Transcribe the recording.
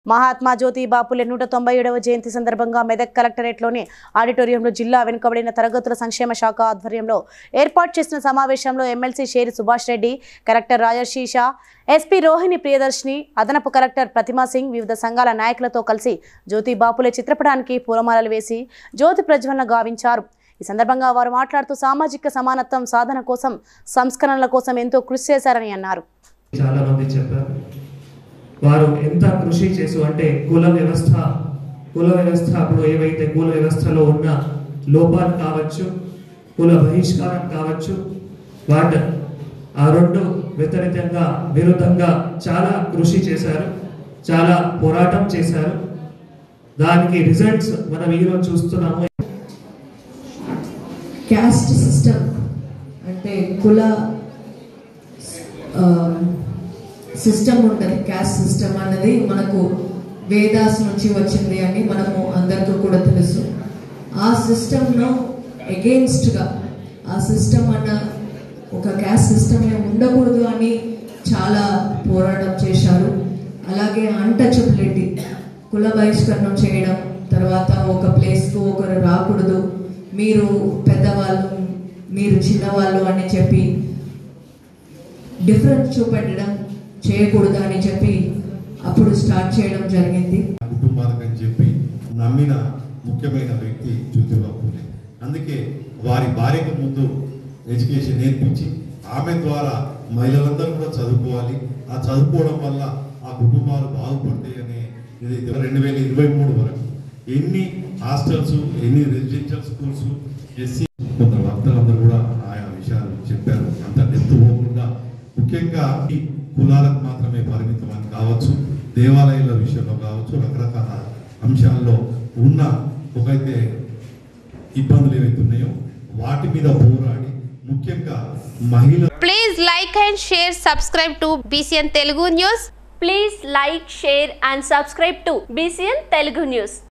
మహాత్మా జ్యోతి బాపులే నూట తొంభై ఏడవ జయంతి సందర్భంగా మెదక్ కలెక్టరేట్లోని ఆడిటోరియంలో జిల్లా వెనుకబడిన తరగతుల సంక్షేమ శాఖ ఆధ్వర్యంలో ఏర్పాటు చేసిన సమావేశంలో MLC Sheri Subhash Reddy collector Rajarshi Shah SP Rohini Priyadarshini అదనపు కలెక్టర్ ప్రతిమా సింగ్ వివిధ సంఘాల నాయకులతో కలిసి జ్యోతి బాపులే చిత్రపటానికి పూలమాలలు వేసి జ్యోతి ప్రజ్వలన గావించారు ఈ సందర్భంగా వారు మాట్లాడుతూ సామాజిక సమానత్వం సాధన కోసం సంస్కరణల కోసం ఎంతో కృషి చేశారని అన్నారు చాలా మంది చెప్పారు వారు ఎంత కృషి చేసు అంటే కుల వ్యవస్థ కుల వ్యవస్థ అప్పుడు ఏవైతే కుల వ్యవస్థలో ఉన్న లోపాలు కావచ్చు కుల బహిష్కారం కావచ్చు వాటి ఆ రెండు వ్యతిరేకంగా విరుద్ధంగా చాలా కృషి చేశారు చాలా పోరాటం చేశారు దానికి రిజల్ట్స్ మనం ఈరోజు చూస్తున్నాము క్యాస్ట్ సిస్టమ్ అంటే కుల సిస్టమ్ ఉంటుంది క్యాస్ట్ సిస్టమ్ అన్నది మనకు వేదాస్ నుంచి వచ్చింది అని మనము అందరికీ కూడా తెలుసు ఆ సిస్టమ్ను ఎగెయిన్స్ట్గా ఆ సిస్టమ్ అన్న ఒక క్యాస్ట్ సిస్టమే ఉండకూడదు అని చాలా పోరాటం చేశారు అలాగే అన్టచబిలిటీ కుల బహిష్కరణం చేయడం తర్వాత ఒక ప్లేస్కు ఒకరు రాకూడదు మీరు పెద్దవాళ్ళు మీరు చిన్నవాళ్ళు అని చెప్పి డిఫరెన్స్ చూపెట్టడం చేయకూడదు అని చెప్పి అప్పుడు స్టార్ట్ చేయడం జరిగింది కుటుంబాలకు అని చెప్పి నమ్మిన ముఖ్యమైన వ్యక్తి జ్యోతిరావు పూలే అందుకే వారి భార్యకు ముందు ఎడ్యుకేషన్ నేర్పించి ఆమె ద్వారా మహిళలందరూ కూడా చదువుకోవాలి ఆ చదువుకోవడం వల్ల ఆ కుటుంబాలు బాగుపడతాయి అనే ఇది రెండు వేల ఇరవై మూడు వరకు ఎన్ని హాస్టల్స్ ఎన్ని రెసిడెన్షియల్ స్కూల్స్ ఎస్సీ కొందరు వక్తలందరూ కూడా ఆయా విషయాలు చెప్పారు అంత డెప్త్ పోకుండా ముఖ్యంగా ఈ కులాలకు మాత్రమే పరిమితం అని కావచ్చు దేవాలయాల విషయంలో కావచ్చు రకరకాల అంశాల్లో ఉన్న ఒకైతే ఇబ్బందులు ఏవైతే ఉన్నాయో వాటి మీద పోరాడి ముఖ్యంగా మహిళ Please like and share, subscribe to BCN Telugu News. Please like, share and subscribe to BCN Telugu News.